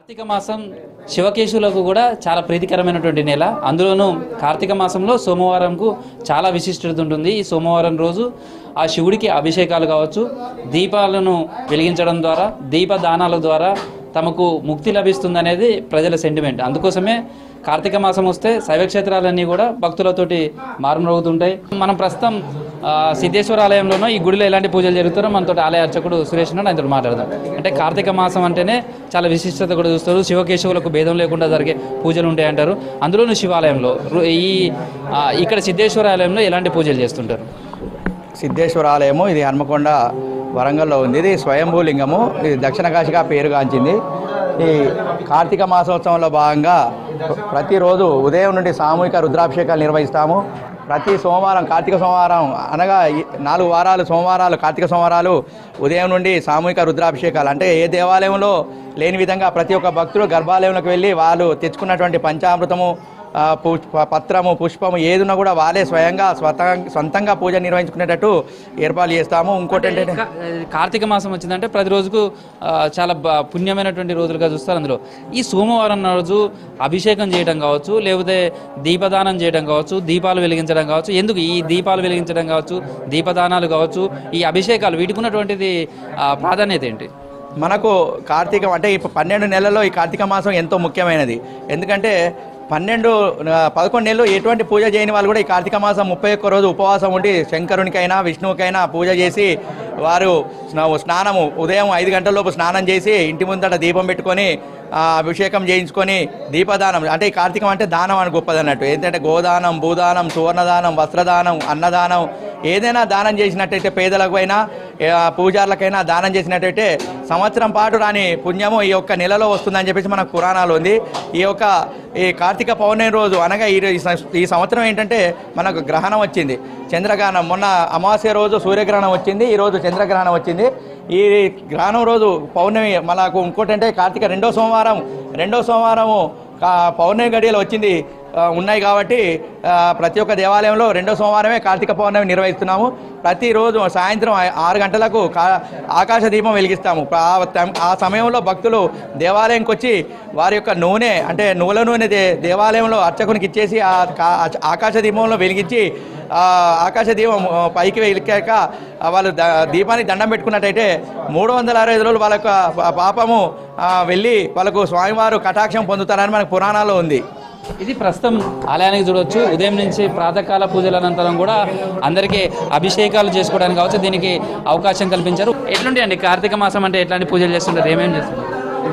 కార్తీక మాసం శివకేశులకు కూడా చాలా ప్రీతికరమైనటువంటి నెల అందులోనూ కార్తీక మాసంలో సోమవారంకు చాలా విశిష్టత ఉంటుంది ఈ సోమవారం రోజు ఆ శివుడికి అభిషేకాలు కావచ్చు దీపాలను వెలిగించడం ద్వారా దీపదానాల ద్వారా తమకు ముక్తి లభిస్తుంది అనేది ప్రజల సెంటిమెంట్ అందుకోసమే కార్తీక మాసం వస్తే శైవక్షేత్రాలన్నీ కూడా భక్తులతోటి మారుమరుగుతుంటాయి మనం ప్రస్తుతం ఆ, సిద్ధేశ్వర ఆలయంలోనో ఈ గుడిలో ఎలాంటి పూజలు జరుగుతారో మనతో ఆలయ అర్చకుడు సురేష్ ఉన్నాడు ఆయనతో మాట్లాడదాం అంటే కార్తీక మాసం అంటేనే చాలా విశిష్టత కూడా చూస్తారు శివకేశవులకు భేదం లేకుండా జరిగే పూజలు ఉంటాయి అంటారు అందులోనూ శివాలయంలో రు- ఈ ఆ, ఇక్కడ సిద్ధేశ్వర ఆలయంలో ఎలాంటి పూజలు చేస్తుంటారు సిద్ధేశ్వర ఆలయము ఇది హన్మకొండ వరంగల్లో ఉంది ఇది స్వయంభూ లింగము ఇది దక్షిణ కాశిగా పేరుగాంచింది ఈ కార్తీక మాసోత్సవంలో భాగంగా ప్రతిరోజు ఉదయం నుండి సామూహిక రుద్రాభిషేకాలు నిర్వహిస్తాము ప్రతి సోమవారం కార్తీక సోమవారం అనగా ఈ నాలుగు వారాలు సోమవారాలు కార్తీక సోమవారాలు ఉదయం నుండి సామూహిక రుద్రాభిషేకాలు అంటే ఏ దేవాలయంలో లేని విధంగా ప్రతి ఒక్క భక్తుడు గర్భాలయంలోకి వెళ్ళి వాళ్ళు తెచ్చుకున్నటువంటి పంచామృతము ఆ, పుష్ప పత్రము పుష్పము ఏదున్నా కూడా వాళ్ళే స్వయంగా స్వతం సొంతంగా పూజ నిర్వహించుకునేటట్టు ఏర్పాటు చేస్తాము ఇంకోటి ఏంటంటే కా- కార్తీక మాసం వచ్చిందంటే ప్రతి రోజుకు ఆ, చాలా బ- పుణ్యమైనటువంటి రోజులుగా చూస్తారు అందులో ఈ సోమవారం రోజు అభిషేకం చేయడం కావచ్చు లేకపోతే దీపదానం చేయడం కావచ్చు దీపాలు వెలిగించడం కావచ్చు ఎందుకు ఈ దీపాలు వెలిగించడం కావచ్చు దీపదానాలు కావచ్చు ఈ అభిషేకాలు వీటికి ఉన్నటువంటిది ఆ, ప్రాధాన్యత ఏంటి మనకు కార్తీకం అంటే ఈ పన్నెండు నెలల్లో ఈ కార్తీక మాసం ఎంతో ముఖ్యమైనది ఎందుకంటే పన్నెండు ఆ, పదకొండు నెలలు ఎటువంటి పూజ చేయని వాళ్ళు కూడా ఈ కార్తీక మాసం ముప్పై ఒక్క రోజు ఉపవాసం ఉండి శంకరునికైనా విష్ణువుకైనా పూజ చేసి వారు స్నా- స్నానము ఉదయం ఐదు గంటల లోపు స్నానం చేసి ఇంటి ముందట దీపం పెట్టుకొని ఆ, అభిషేకం చేయించుకొని దీపదానం అంటే ఈ కార్తీకం అంటే దానం అని గొప్పది అన్నట్టు ఏంటంటే గోదానం భూదానం సువర్ణదానం వస్త్రదానం అన్నదానం ఏదైనా దానం చేసినట్టయితే పేదలకు అయినా ఏ, ఆ, పూజార్లకైనా దానం చేసినట్టయితే సంవత్సరం పాటు రాని పుణ్యము ఈ యొక్క నెలలో వస్తుందని చెప్పేసి మన పురాణాలు ఉంది ఈ యొక్క ఈ కార్తీక పౌర్ణమి రోజు అనగా ఈ ఈ సం- ఈ సంవత్సరం ఏంటంటే మనకు గ్రహణం వచ్చింది చంద్రగ్రహణం మొన్న అమావాస్య రోజు సూర్యగ్రహణం వచ్చింది ఈ రోజు చంద్రగ్రహణం వచ్చింది ఈ గ్రహణం రోజు పౌర్ణమి మనకు ఇంకోటి అంటే కార్తీక రెండో సోమవారం రెండో సోమవారము కా- పౌర్ణమి గడియలు వచ్చింది ఆ, ఉన్నాయి కాబట్టి ఆ, ప్రతి ఒక్క దేవాలయంలో రెండో సోమవారమే కార్తీక పౌర్ణమి నిర్వహిస్తున్నాము ప్రతిరోజు సాయంత్రం ఆ- ఆరు గంటలకు కా- ఆకాశ దీపం వెలిగిస్తాము ఆ టైం- ఆ సమయంలో భక్తులు దేవాలయంకి వచ్చి వారి యొక్క నూనె అంటే నువ్వుల నూనె దే- దేవాలయంలో అర్చకునికి ఇచ్చేసి ఆ కా- ఆకాశ దీపంలో వెలిగించి ఆ ఆకాశ దీపం ఆ, పైకి వెలికాక ఆ, వాళ్ళు ద- దీపానికి దండం పెట్టుకున్నట్టయితే మూడు వందల అరవై ఐదు రోజులు వాళ్ళ యొక్క పా- పాపము ఆ, వెళ్ళి వాళ్ళకు స్వామివారు కటాక్షం పొందుతారని మనకు పురాణాల్లో ఉంది ఇది ప్రస్తుతం ఆలయానికి చూడవచ్చు ఉదయం నుంచి ప్రాతకాల పూజల అనంతరం కూడా అందరికీ అభిషేకాలు చేసుకోవడానికి కావచ్చు దీనికి అవకాశం కల్పించారు ఎట్లుంటాయి అండి కార్తీక మాసం అంటే ఎట్లాంటి పూజలు చేస్తుంటారు ఏమేమి చేస్తుంటారు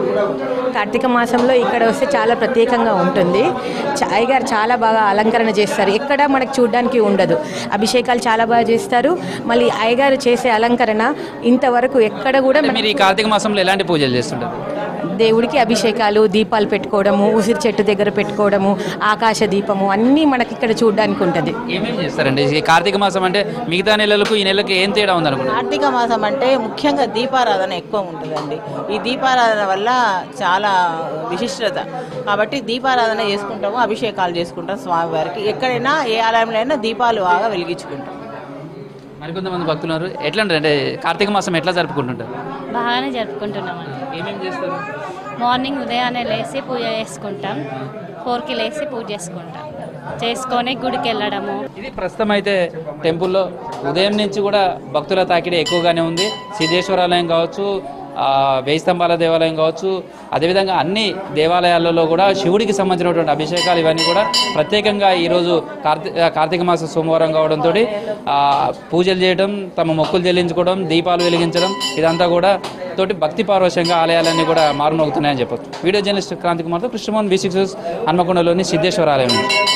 కార్తీక మాసంలో ఇక్కడ వస్తే చాలా ప్రత్యేకంగా ఉంటుంది చ- అయ్యగారు చాలా బాగా అలంకరణ చేస్తారు ఎక్కడ మనకు చూడడానికి ఉండదు అభిషేకాలు చాలా బాగా చేస్తారు మళ్ళీ అయ్యగారు చేసే అలంకరణ ఇంతవరకు ఎక్కడ కూడా అంటే మన- మీరు ఈ కార్తీక మాసంలో ఎలాంటి పూజలు చేస్తుంటారు దేవుడికి అభిషేకాలు దీపాలు పెట్టుకోవడము ఉసిరి చెట్టు దగ్గర పెట్టుకోవడము ఆకాశ దీపము అన్నీ మనకి ఇక్కడ చూడడానికి ఉంటుంది ఏమేమి చేస్తారండి ఈ కార్తీక మాసం అంటే మిగతా నెలలకు ఈ నెలలకు ఏం తేడా ఉందనుకుంటున్నారు కార్తీక మాసం అంటే ముఖ్యంగా దీపారాధన ఎక్కువ ఉంటుందండి ఈ దీపారాధన వల్ల చాలా విశిష్టత కాబట్టి దీపారాధన చేసుకుంటాము అభిషేకాలు చేసుకుంటాం స్వామివారికి ఎక్కడైనా ఏ ఆలయంలో అయినా దీపాలు బాగా వెలిగించుకుంటాం మరికొంతమంది భక్తులు ఉన్నారు ఎట్లా అంటారు అంటే కార్తీక మాసం ఎట్లా జరుపుకుంటుంటారు బాగానే జరుపుకుంటున్నామండి ఏమేమి చేస్తారు మార్నింగ్ ఉదయాన్నే లేచి పూజ చేసుకుంటాం ఫోర్కి లేచి పూజ చేసుకుంటాం చేసుకొని గుడికి వెళ్ళడము ఇది ప్రస్తుతం అయితే టెంపుల్లో ఉదయం నుంచి కూడా భక్తుల తాకిడి ఎక్కువగానే ఉంది సిద్ధేశ్వరాలయం కావచ్చు ఆ, వేయి స్తంభాల దేవాలయం కావచ్చు అదేవిధంగా అన్ని దేవాలయాలలో కూడా శివుడికి సంబంధించినటువంటి అభిషేకాలు ఇవన్నీ కూడా ప్రత్యేకంగా ఈరోజు కార్తీ కార్తీక మాస సోమవారం కావడంతో పూజలు చేయడం తమ మొక్కులు చెల్లించుకోవడం దీపాలు వెలిగించడం ఇదంతా కూడా తోటి భక్తి పారవశ్యంగా ఆలయాలన్నీ కూడా మారుమోగుతున్నాయని చెప్పొచ్చు వీడియో జర్నలిస్ట్ క్రాంతి కుమార్తో కృష్ణమోహన్ వి సిక్స్ హన్మకొండలోని సిద్ధేశ్వర ఆలయం నుంచి